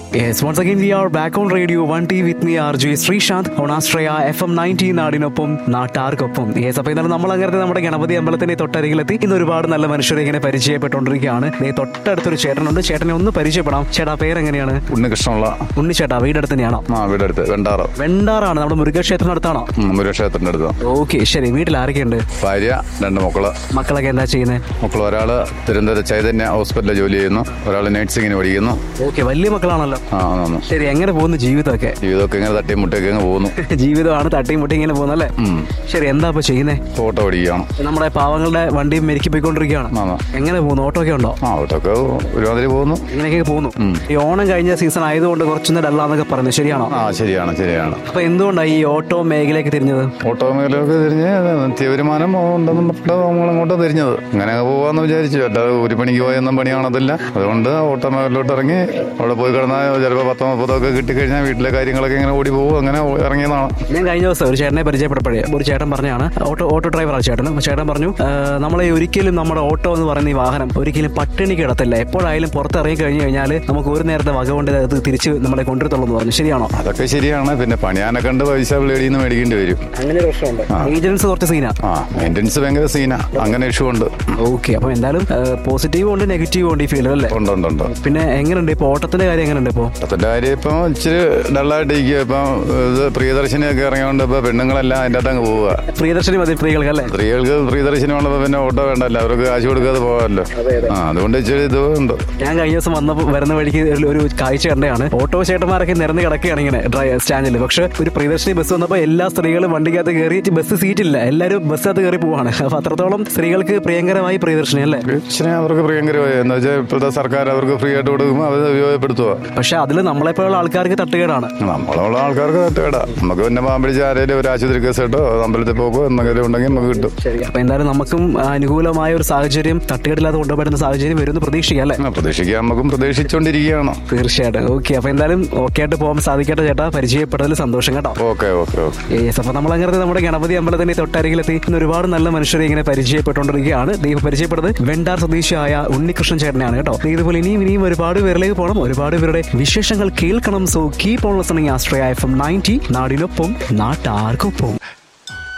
Yes, once again we are back on Radio 1T with me RJ Sreesanth on Astraya FM 90 നാടിനൊപ്പം നാട്ടാർക്കൊപ്പം yes അപ്പോൾ ഇന്നലെ നമ്മൾ അങ്ങനത്തെ നമ്മുടെ ഗണപതി അമ്പലത്തിന്റെ തൊട്ടരികിലെത്തി ഇന്ന് ഒരുപാട് നല്ല മനുഷ്യരെ ഇങ്ങനെ പരിചയപ്പെട്ടുകൊണ്ടിരിക്കുകയാണ് ദേ തൊട്ടടുത്തൊരു ചേട്ടനുണ്ട് ചേട്ടനെ ഒന്ന് പരിചയപ്പെടാം ചേട്ടാ പേരെങ്ങനെയാണ് ഉണ്ണികൃഷ്ണനുള്ള ഉണ്ണിച്ചേട്ടാ വീടടുത്ത് തന്നെയാണോ ആ വീടടുത്ത് വെണ്ടാറ് വെണ്ടാറാണ് നമ്മുടെ മുരുകക്ഷേത്രം അടുത്താണോ ഉം, മുരുകക്ഷേത്രത്തിന്റെ അടുത്ത് ഓക്കെ ശരി വീട്ടിൽ ആരൊക്കെയുണ്ട് ഭാര്യ രണ്ട് മക്കള് മക്കളൊക്കെ എന്താ ചെയ്യുന്നത് മക്കൾ ഒരാള് തിരുവനന്തപുരം ചൈതന്യ ഹോസ്പിറ്റലിൽ ജോലി ചെയ്യുന്നു ഒരാൾ നഴ്സിംഗിന് പഠിക്കുന്നു ഓക്കെ വലിയ മക്കളാണല്ലോ ആ ആന്നു ശരി എങ്ങനെ പോകുന്നു ജീവിതമൊക്കെ ജീവിതമൊക്കെ ഇങ്ങനെ തട്ടിയും മുട്ടിയൊക്കെ അങ്ങ് പോകുന്നു ജീവിതമാണ് തട്ടിയും മുട്ടി ഇങ്ങനെ പോകുന്നല്ലേ ഉം. ശരി എന്താ ഇപ്പൊ ചെയ്യുന്നേ ഓട്ടോ പഠിക്കുകയാണ് നമ്മുടെ പാവങ്ങളുടെ വണ്ടി മെരുക്കി പോയിക്കൊണ്ടിരിക്കുകയാണ് ആണോ എങ്ങനെ പോകുന്നു ഓട്ടോ ഒക്കെ ഉണ്ടോ ആ ഓട്ടോക്കെ ഒരുമാതിരി പോകുന്നു ഇങ്ങനെയൊക്കെ പോകുന്നു ഈ ഓണം കഴിഞ്ഞ സീസൺ ആയതുകൊണ്ട് കുറച്ചൊന്ന് ഡല്ലാന്നൊക്കെ പറഞ്ഞു ശരിയാണോ ആ ശരിയാണ് ശരിയാണ് അപ്പൊ എന്തുകൊണ്ടാണ് ഈ ഓട്ടോ മേഖലയ്ക്ക് തിരിഞ്ഞത് ഓട്ടോ മേഖലയൊക്കെ തിരിഞ്ഞ് നിത്യ വരുമാനം ഉണ്ടെന്നും പറഞ്ഞിട്ട് നമ്മൾ അങ്ങോട്ട് തിരിഞ്ഞത് അങ്ങനെ പോവാന്ന് വിചാരിച്ചു അല്ലാതെ ഒരു പണിക്ക് പോയൊന്നും പണി കാണത്തില്ല അതുകൊണ്ട് ഓട്ടോ മേഖലയിലോട്ട് ഇറങ്ങി അവിടെ പോയി കിടന്നാൽ ചിലപ്പോൾ പത്തോ മുപ്പതോ ഒക്കെ കിട്ടിക്കഴിഞ്ഞാൽ വീട്ടിലെ കാര്യങ്ങളൊക്കെ ഇങ്ങനെ ഓടി പോകും അങ്ങനെ ഇറങ്ങിയതാണ് ഞാൻ കഴിഞ്ഞ ദിവസം ഒരു ചേട്ടനെ പരിചയപ്പെട്ടപ്പോഴേ ഒരു ചേട്ടൻ പറഞ്ഞാണ് ഓട്ടോ ഓട്ടോ ഡ്രൈവറാണ് ചേട്ടൻ അപ്പൊ ചേട്ടൻ പറഞ്ഞു "ആ, നമ്മളെ ഒരിക്കലും നമ്മുടെ ഓട്ടോ എന്ന് പറയുന്ന ഈ വാഹനം ഒരിക്കലും പട്ടിണി കിടത്തില്ല എപ്പോഴായാലും പുറത്തിറങ്ങി കഴിഞ്ഞു കഴിഞ്ഞാൽ നമുക്ക് ഒരു നേരത്തെ വക കൊണ്ട് അത് തിരിച്ച് നമ്മളെ കൊണ്ടുവരത്തുള്ളൂ എന്ന് പറഞ്ഞു ശരിയാണോ അതൊക്കെ ശരിയാണ് പിന്നെ പണിയാനെ കണ്ട് പൈസ വെളിയിൽ നിന്ന് മേടിക്കേണ്ടി വരും അങ്ങനെ ഒരു പ്രശ്നമുണ്ട് ഏജൻസ് കുറച്ച് സീനാ ആ മെയിൻ്റനൻസ് ഭയങ്കര സീനാ അങ്ങനെ ഇഷ്യൂ ഉണ്ട് ഓക്കെ അപ്പൊ എന്തായാലും പോസിറ്റീവ് ഉണ്ട് നെഗറ്റീവ് ഉണ്ട് ഈ ഫീൽഡ് അല്ലേ ഉണ്ട് ഉണ്ട് ഉണ്ട് പിന്നെ എങ്ങനെയുണ്ട് ഇപ്പൊ ഓട്ടത്തിന്റെ കാര്യം എങ്ങനെയുണ്ട് ഇപ്പോ അതിന്റെ കാര്യം ഇപ്പം ഇച്ചിരി ഡള്ളായിട്ട് ഇരിക്കുക ഇപ്പം ഇത് പ്രിയദർശിനിയൊക്കെ ഇറങ്ങിയോണ്ട് ഇപ്പൊ പെണ്ണുങ്ങളെല്ലാം അതിൻ്റെ അകത്ത് അങ്ങ് പോവുക പ്രിയദർശിനി മതി സ്ത്രീകൾക്ക് അല്ലേ സ്ത്രീകൾക്ക് പ്രിയദർശിനി ഉള്ളപ്പോൾ പിന്നെ ഓട്ടോ വേണ്ടല്ലോ അവർക്ക് കാശ് കൊടുക്കാതെ പോകാമല്ലോ ആ അതുകൊണ്ട് ഇച്ചിരി ഇത് ഉണ്ട് ഞാൻ കഴിഞ്ഞ ദിവസം വന്നപ്പോൾ വരുന്ന വഴിക്ക് ഒരു- ഒരു കാഴ്ച കണ്ടതാണ് ഓട്ടോ ചേട്ടന്മാരൊക്കെ നിരന്ന് കിടക്കുകയാണ് ഇങ്ങനെ ഡ്രൈ സ്റ്റാൻഡിൽ പക്ഷെ ഒരു പ്രിയദർശിനി ബസ് വന്നപ്പോൾ എല്ലാ സ്ത്രീകളും വണ്ടിക്കകത്ത് കയറി ബസ് സീറ്റില്ല എല്ലാവരും ബസ്സിനകത്ത് കയറി പോവാണ് അപ്പൊ അത്രത്തോളം സ്ത്രീകൾക്ക് പ്രിയങ്കരമായി പ്രിയദർശിനി അല്ലേ ഇച്ചിരി അവർക്ക് പ്രിയങ്കരമായി എന്ന് വെച്ചാൽ ഇപ്പോഴത്തെ സർക്കാർ അവർക്ക് ഫ്രീ ആയിട്ട് കൊടുക്കുമ്പോൾ അത് ഉപയോഗപ്പെടുത്തുക പക്ഷെ അതിൽ നമ്മളെപ്പോലുള്ള ആൾക്കാർക്ക് തട്ടുകേടാണ് നമ്മളുള്ള ആൾക്കാർക്ക് തട്ടുകേടാ നമുക്ക് പിന്നെ പാമ്പിടിച്ച് ആരെങ്കിലും ഒരു ആശുപത്രി കേസ് കിട്ടോ അമ്പലത്തിൽ പോക്കോ എന്തെങ്കിലും ഉണ്ടെങ്കിൽ നമുക്ക് കിട്ടും ശരി അപ്പൊ എന്തായാലും നമുക്കും അനുകൂലമായ ഒരു സാഹചര്യം തട്ടുകേടില്ലാതെ കൊണ്ടുപോയിട്ടുന്ന സാഹചര്യം വരുമെന്ന് പ്രതീക്ഷിക്കാം അല്ലേ ആ, പ്രതീക്ഷിക്കാൻ നമുക്കും പ്രതീക്ഷിച്ചുകൊണ്ടിരിക്കുകയാണ് തീർച്ചയായിട്ടും ഓക്കെ അപ്പൊ എന്തായാലും ഓക്കെ ആയിട്ട് പോകാൻ സാധിക്കട്ടെ ചേട്ടാ പരിചയപ്പെട്ടതിൽ സന്തോഷം കേട്ടോ ഓക്കെ ഓക്കെ ഓക്കെ യെസ് അപ്പൊ നമ്മൾ അങ്ങനത്തെ നമ്മുടെ ഗണപതി അമ്പലത്തിന്റെ തൊട്ടരികിലെത്തി ഇന്ന് ഒരുപാട് നല്ല മനുഷ്യരെ ഇങ്ങനെ പരിചയപ്പെട്ടുകൊണ്ടിരിക്കുകയാണ് ദൈവം പരിചയപ്പെടുന്നത് വെണ്ടാർ സ്വദേശിയായ ഉണ്ണികൃഷ്ണൻ ചേട്ടനെയാണ് കേട്ടോ ദേ ഇതുപോലെ ഇനിയും ഇനിയും ഒരുപാട് പേരിലേക്ക് പോകണം ഒരുപാട് പേരുടെ വിശേഷങ്ങൾ കേൾക്കണം സോ കീപ് ഓൺ ലിസണിങ് ആസ്ട്രയ എഫ് എം നയൻറ്റി നാടിനൊപ്പം നാട്ടാർക്കൊപ്പം